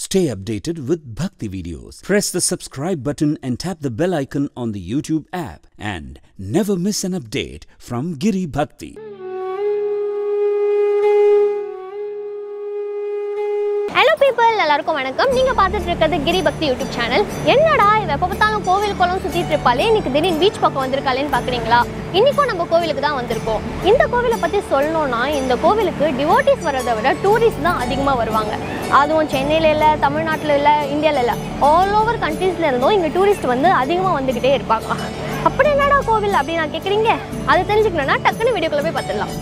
Stay updated with Bhakti videos. Press the subscribe button and tap the bell icon on the YouTube app and never miss an update from Giri Bhakti. Hello people எல்லாருக்கும் வணக்கம் நீங்கள் பார்த்துட்டு இருக்கிறது கிரி பக்தி YouTube channel என்னடா இவ எப்போ பார்த்தாலும் கோவில் குளம் சுற்றிட்டு இருப்பாளே இன்னைக்கு திடீர்னு பீச் பக்கம் வந்திருக்காளேன்னு பார்க்குறீங்களா இன்றைக்கும் நம்ம கோவிலுக்கு தான் வந்திருக்கோம் இந்த கோவிலை பற்றி சொல்லணும்னா இந்த கோவிலுக்கு டிவோட்டிஸ் வர்றதை விட டூரிஸ்ட் தான் அதிகமாக வருவாங்க அதுவும் சென்னையில் இல்லை தமிழ்நாட்டில் இல்லை இந்தியாவில் இல்லை ஆல் ஓவர் கண்ட்ரீஸில் இருந்தும் இங்கே டூரிஸ்ட் வந்து அதிகமாக வந்துக்கிட்டே இருப்பாங்க அப்படி என்னடா கோவில் அப்படின்னு நான் கேட்குறீங்க அதை தெரிஞ்சுக்கணும்னா டக்குன்னு வீடியோக்குள்ளே போய் பார்த்துடலாம்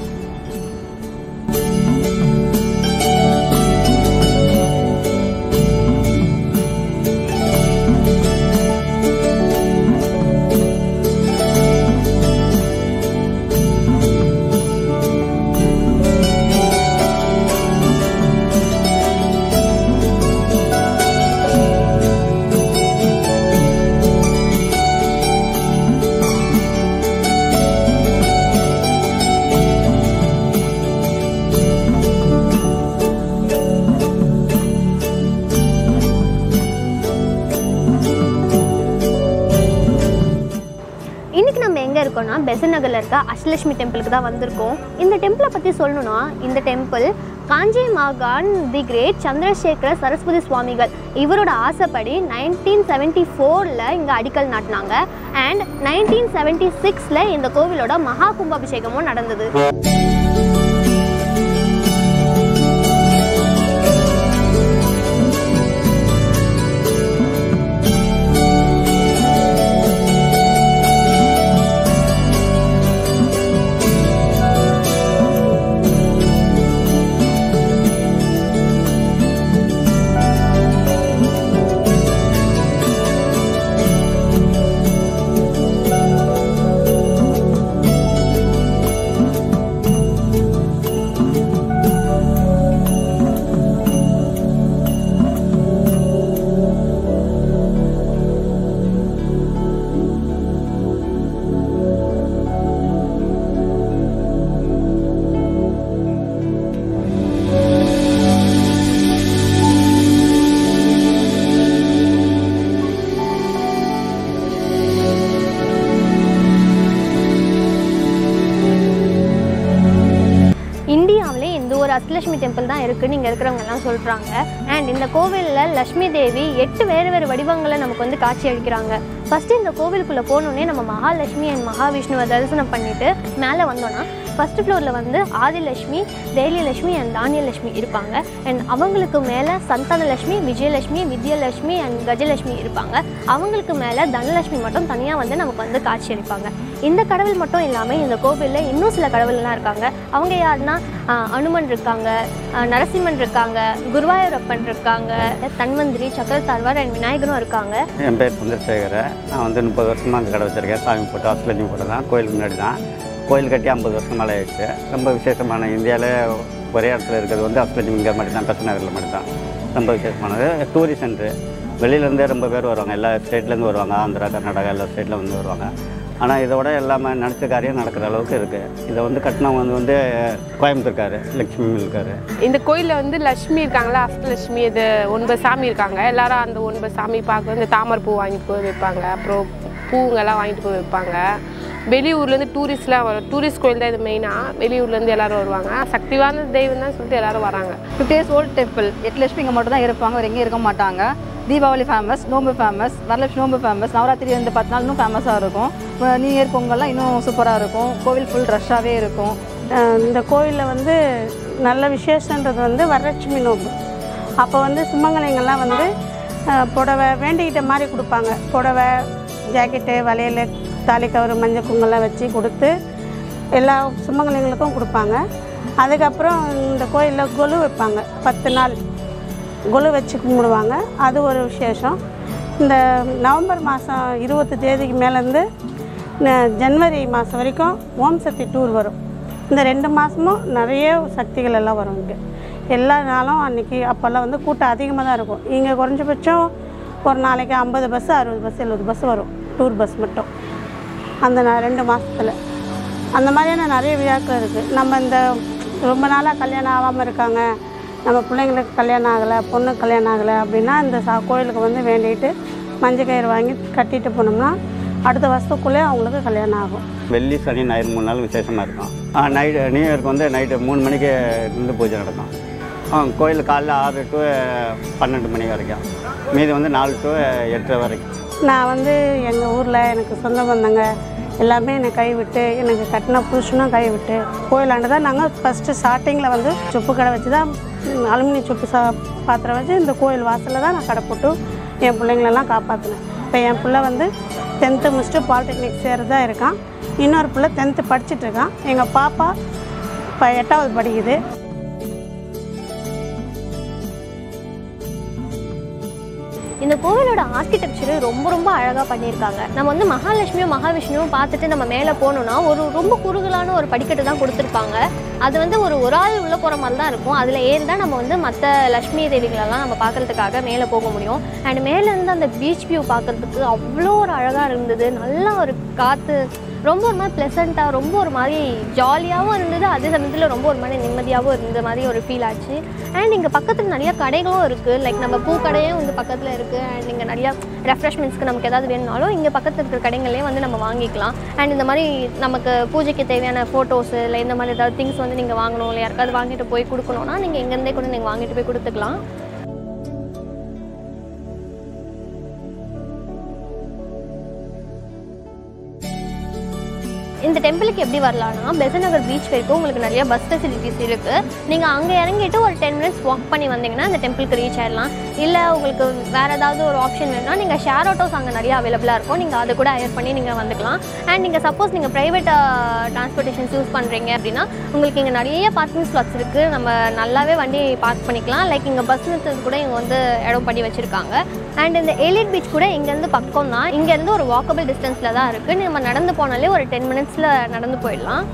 இன்னைக்கு நம்ம எங்கே இருக்கோம்னா பெசன் நகரில் இருக்க அஷ்டலட்சுமி டெம்பிளுக்கு தான் வந்திருக்கோம் இந்த டெம்பிளை பற்றி சொல்லணும்னா இந்த டெம்பிள் காஞ்சி மாகான் தி கிரேட் சந்திரசேகர சரஸ்வதி சுவாமிகள் இவரோட ஆசைப்படி நைன்டீன் செவன்ட்டி ஃபோரில் இங்கே அடிக்கல் நாட்டினாங்க அண்ட் நைன்டீன் செவன்ட்டி சிக்ஸில் இந்த கோவிலோட மகா கும்பாபிஷேகமும் நடந்தது இந்தியாவிலே இந்த ஒரு அஷ்டலட்சுமி டெம்பிள் தான் இருக்குன்னு இங்கே இருக்கிறவங்க எல்லாம் சொல்கிறாங்க அண்ட் இந்த கோவிலில் லக்ஷ்மி தேவி எட்டு வேறு வேறு வடிவங்களை நமக்கு வந்து காட்சி அளிக்கிறாங்க ஃபஸ்ட்டு இந்த கோவிலுக்குள்ளே போகணுன்னே நம்ம மகாலட்சுமி அண்ட் மகாவிஷ்ணுவை தரிசனம் பண்ணிட்டு மேலே வந்தோன்னா ஃபர்ஸ்ட் ஃப்ளோரில் வந்து ஆதிலட்சுமி தைரியலட்சுமி அண்ட் தானியலட்சுமி இருப்பாங்க அண்ட் அவங்களுக்கு மேலே சந்தானலட்சுமி விஜயலட்சுமி வித்யலட்சுமி அண்ட் கஜலட்சுமி இருப்பாங்க அவங்களுக்கு மேலே தனலட்சுமி மட்டும் தனியாக வந்து நமக்கு வந்து காட்சி அளிப்பாங்க இந்த கடவுள் மட்டும் இல்லாமல் இந்த கோவிலில் இன்னும் சில கடவுள்லாம் இருக்காங்க அவங்க யாருன்னா ஆஹ், அனுமன் இருக்காங்க ஆஹ், நரசிம்மன் இருக்காங்க குருவாயூரப்பன் இருக்காங்க தன்வந்திரி சக்கரத்தாழ்வார் அண்ட் விநாயகரும் இருக்காங்க என் பேர் சந்திரசேகர் நான் வந்து முப்பது வருஷமாக அந்த கடை வச்சுருக்கேன் சாமி போட்டு அஸ்லஜி போட்டு தான் கோயிலுக்கு முன்னாடி தான் கோயில் கட்டி ஐம்பது வருஷம் மேலே ஆயிடுச்சு ரொம்ப விசேஷமான இந்தியாவில் ஒரே இடத்துல இருக்கிறது வந்து அஸ்லஜி இங்கே மட்டும் தான் பெச நகரில் மட்டும் தான் ரொம்ப விசேஷமானது டூரிஸ்ட் சென்ட்ரு வெளியிலேருந்தே ரொம்ப பேர் வருவாங்க எல்லா ஸ்டேட்லேருந்து வருவாங்க ஆந்திரா கர்நாடகா எல்லா ஸ்டேட்டில் வந்து வருவாங்க ஆனால் இதோட எல்லாமே நினச்ச காரியம் நடக்கிற அளவுக்கு இருக்குது இதை வந்து கட்டினவங்க வந்து வந்து கோயம்புத்தூர்காரு லக்ஷ்மி இருக்காரு இந்த கோயிலில் வந்து லக்ஷ்மி இருக்காங்களா அஷ்டலட்சுமி இது ஒன்பது சாமி இருக்காங்க எல்லாரும் அந்த ஒன்பது சாமி பார்க்க வந்து தாமரை பூ வாங்கிட்டு போய் வைப்பாங்க அப்புறம் பூங்கெல்லாம் வாங்கிட்டு போய் வைப்பாங்க வெளியூர்லேருந்து டூரிஸ்ட்லாம் வரும் டூரிஸ்ட் கோயில் தான் இது மெயினாக வெளியூர்லேருந்து எல்லாரும் வருவாங்க சக்திவான தெய்வம் தான் சொல்லிட்டு எல்லாரும் வராங்க ஃபிஃப்டி இயர்ஸ் ஓல்டு டெம்பிள் எட்டு லட்சுமி இங்கே மட்டும் தான் இருப்பாங்க வேறு எங்கேயும் இருக்க மாட்டாங்க தீபாவளி ஃபேமஸ் நோம்பு ஃபேமஸ் வரலட்சுமி நோம்பு ஃபேமஸ் நவராத்திரி இந்த பத்து நாள் இன்னும் ஃபேமஸாக இருக்கும் அப்புறம் நியூ இயர் பொங்கல்லாம் இன்னும் சூப்பராக இருக்கும் கோவில் ஃபுல் ரஷ்ஷாகவே இருக்கும் அஹ் இந்த கோவிலில் வந்து நல்ல விசேஷன்றது வந்து வரலட்சுமி நோம்பு அப்போ வந்து சுமங்கலிங்கெல்லாம் வந்து அஹ், புடவை வேண்டிக்கிட்ட மாதிரி கொடுப்பாங்க புடவை ஜாக்கெட்டு வளையல் தாலி கவர் மஞ்சள் குங்கெல்லாம் வச்சு கொடுத்து எல்லா சுமங்கலிங்களுக்கும் கொடுப்பாங்க அதுக்கப்புறம் இந்த கோயிலில் கொலு வைப்பாங்க பத்து நாள் கொலு வச்சு கும்பிடுவாங்க அது ஒரு விசேஷம் இந்த நவம்பர் மாதம் இருபத்து தேதிக்கு மேலேருந்து ஜனவரி மாதம் வரைக்கும் ஓம் சக்தி டூர் வரும் இந்த ரெண்டு மாதமும் நிறைய சக்திகள் எல்லாம் வரும் இங்கே எல்லா நாளும் அன்றைக்கி அப்போல்லாம் வந்து கூட்டம் அதிகமாக தான் இருக்கும் இங்கே குறைஞ்சபட்சம் ஒரு நாளைக்கு ஐம்பது பஸ் அறுபது பஸ் எழுபது பஸ் வரும் டூர் பஸ் மட்டும் அந்த ந- ரெண்டு மாதத்தில் அந்த மாதிரியான நிறைய விழாக்கள் இருக்குது நம்ம இந்த ரொம்ப நாளாக கல்யாணம் ஆகாமல் இருக்காங்க நம்ம பிள்ளைங்களுக்கு கல்யாணம் ஆகலை பொண்ணு கல்யாணம் ஆகலை அப்படின்னா இந்த சா கோயிலுக்கு வந்து வேண்டிட்டு மஞ்சள் கயிறு வாங்கி கட்டிட்டு போனோம்னா அடுத்த வருஷத்துக்குள்ளே அவங்களுக்கு கல்யாணம் ஆகும் வெள்ளி சனி ஞாயிறு மூணு நாள் விசேஷமாக இருக்கும் நைட்டு நியூ இயர்க்கு வந்து நைட்டு மூணு மணிக்கு இருந்து பூஜை நடக்கும் ஆ, கோயில் காலைல ஆறு டு பன்னெண்டு மணி வரைக்கும் மீதி வந்து நாலு டு எட்டு வரைக்கும் நான் வந்து எங்கள் ஊரில் எனக்கு சொந்த பந்தங்க எல்லாமே என்னை கைவிட்டு எனக்கு கட்டின புருஷனும் கைவிட்டு கோயிலாண்டு தான் நாங்கள் ஃபஸ்ட்டு ஸ்டார்டிங்கில் வந்து சொப்பு கடை வச்சு தான் ம், அலுமினிய சொப்பு சா பாத்திரம் வச்சு இந்த கோயில் வாசலில் தான் நான் கடை போட்டு என் பிள்ளைங்களெல்லாம் காப்பாற்றினேன் இப்போ என் பிள்ளை வந்து டென்த்து முடிச்சுட்டு பாலிடெக்னிக் சேர்றதா இருக்கான் இன்னொரு பிள்ளை டென்த்து படிச்சுட்டு இருக்கான் எங்கள் பாப்பா இப்போ எட்டாவது படிக்குது இந்த கோவிலோட ஆர்கிடெக்சர் ரொம்ப ரொம்ப அழகாக பண்ணியிருக்காங்க நம்ம வந்து மகாலட்சுமியும் மகாவிஷ்ணுவும் பார்த்துட்டு நம்ம மேலே போகணுன்னா ஒரு ரொம்ப குறுகலான ஒரு படிக்கட்டு தான் கொடுத்துருப்பாங்க அது வந்து ஒரு ஒரு ஆள் உள்ளே போகிற மாதிரி தான் இருக்கும் அதில் ஏறி தான் நம்ம வந்து மற்ற லக்ஷ்மி தேவிகளெல்லாம் நம்ம பார்க்கறதுக்காக மேலே போக முடியும் அண்ட் மேலே இருந்து அந்த பீச் வியூ பார்க்கறதுக்கு அவ்வளோ ஒரு அழகாக இருந்தது நல்லா ஒரு காற்று ரொம்ப ஒரு மாதிரி ப்ளசண்ட்டாக ரொம்ப ஒரு மாதிரி ஜாலியாகவும் இருந்தது அதே சமயத்தில் ரொம்ப ஒரு மாதிரி நிம்மதியாகவும் இருந்த மாதிரி ஒரு ஃபீல் ஆச்சு அண்ட் இங்கே பக்கத்தில் நிறைய கடைகளும் இருக்குது லைக் நம்ம பூக்கடையும் வந்து பக்கத்தில் இருக்குது அண்ட் இங்கே நிறையா ரெஃப்ரெஷ்மெண்ட்ஸ்க்கு நமக்கு ஏதாவது வேணும்னாலும் இங்கே பக்கத்தில் இருக்கிற கடைகள்லேயே வந்து நம்ம வாங்கிக்கலாம் அண்ட் இந்த மாதிரி நமக்கு பூஜைக்கு தேவையான ஃபோட்டோஸு இல்லை இந்த மாதிரி ஏதாவது திங்ஸ் வந்து நீங்கள் வாங்கணும் இல்லை யாருக்காவது வாங்கிட்டு போய் கொடுக்கணும்னா நீங்கள் இங்கேருந்தே கூட நீங்கள் வாங்கிட்டு போய் கொடுத்துக்கலாம் இந்த டெம்பிளுக்கு எப்படி வரலாம்னா பெசநகர் பீச் வரைக்கும் உங்களுக்கு நிறைய பஸ் ஃபெசிலிட்டிஸ் இருக்குது நீங்கள் அங்கே இறங்கிட்டு ஒரு டென் மினிட்ஸ் வாக் பண்ணி வந்தீங்கன்னா அந்த டெம்பிளுக்கு ரீச் ஆயிடலாம் இல்லை உங்களுக்கு வேறு ஏதாவது ஒரு ஆப்ஷன் வேணும்னா நீங்கள் ஷேர் ஆட்டோஸ் அங்கே நிறைய அவைலபிளாக இருக்கும் நீங்கள் அதை கூட ஹயர் பண்ணி நீங்கள் வந்துக்கலாம் அண்ட் நீங்கள் சப்போஸ் நீங்கள் ப்ரைவேட் டிரான்ஸ்போர்ட்டேஷன்ஸ் யூஸ் பண்ணுறீங்க அப்படின்னா உங்களுக்கு இங்கே நிறைய பார்க்கிங் ஸ்லாட்ஸ் இருக்குது நம்ம நல்லாவே வண்டி பார்க் பண்ணிக்கலாம் லைக் இங்கே பஸ் நிறுத்தது கூட இங்கே வந்து இடம் பண்ணி வச்சுருக்காங்க அண்ட் இந்த எலிட் பீச் கூட இங்கேருந்து பக்கம் தான் இங்கேருந்து ஒரு வாக்கபிள் டிஸ்டன்ஸில் தான் இருக்குது நம்ம நடந்து போனாலே ஒரு டென் மினிட்ஸில் நடந்து போயிடலாம்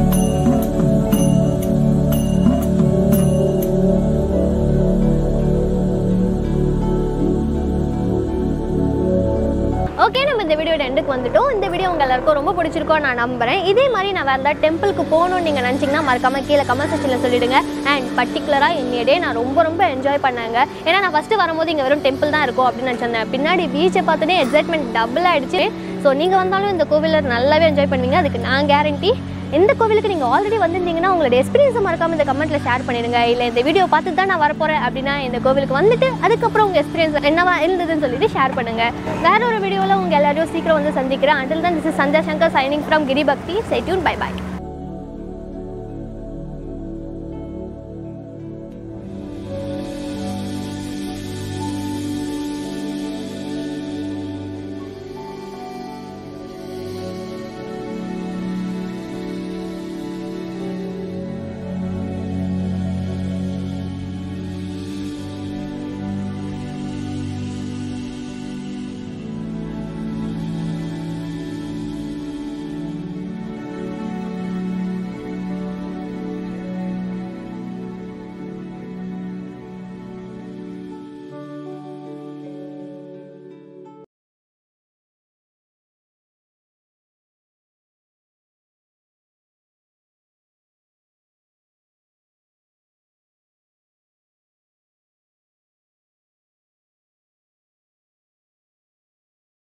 ஓகே நம்ம இந்த வீடியோட எண்டுக்கு வந்துட்டோம் இந்த வீடியோ உங்க எல்லாருக்கும் ரொம்ப பிடிச்சிருக்கோம் நான் நம்புறேன் இதே மாதிரி நான் வேறு ஏதாவது டெம்பிளுக்கு போகணும்னு நீங்கள் நினச்சிங்கன்னா மறக்காம கீழே கமெண்ட் செக்ஷனில் சொல்லிடுங்க அண்ட் பர்டிகுலராக என்னைய டே நான் ரொம்ப ரொம்ப என்ஜாய் பண்ணாங்க ஏன்னா நான் ஃபஸ்ட்டு வரும்போது இங்கே வெறும் டெம்பிள் தான் இருக்கும் அப்படின்னு நினச்சிருந்தேன் பின்னாடி பீச்சை பார்த்தோன்னே எக்ஸைட்மெண்ட் டபுள் ஆயிடுச்சு ஸோ நீங்கள் வந்தாலும் இந்த கோவிலில் நல்லாவே என்ஜாய் பண்ணுவீங்க அதுக்கு நான் கேரண்டி இந்த கோவிலுக்கு நீங்கள் ஆல்ரெடி வந்திருந்தீங்கன்னா உங்களோட எக்ஸ்பீரியன்ஸை மறக்காம இந்த கமெண்ட்டில் ஷேர் பண்ணிடுங்க இல்லை இந்த வீடியோ பார்த்து தான் நான் வரப்போகிறேன் அப்படின்னா இந்த கோவிலுக்கு வந்துட்டு அதுக்கப்புறம் உங்கள் எக்ஸ்பீரியன்ஸ் என்னவா இருந்ததுன்னு சொல்லிட்டு ஷேர் பண்ணுங்க வேற ஒரு வீடியோவில் உங்கள் எல்லாரையும் சீக்கிரம் வந்து சந்திக்கிறேன் அண்டில் தான் this is Sandhya Shankar signing from Giri Bhakti சைட்யூன் பை பாய்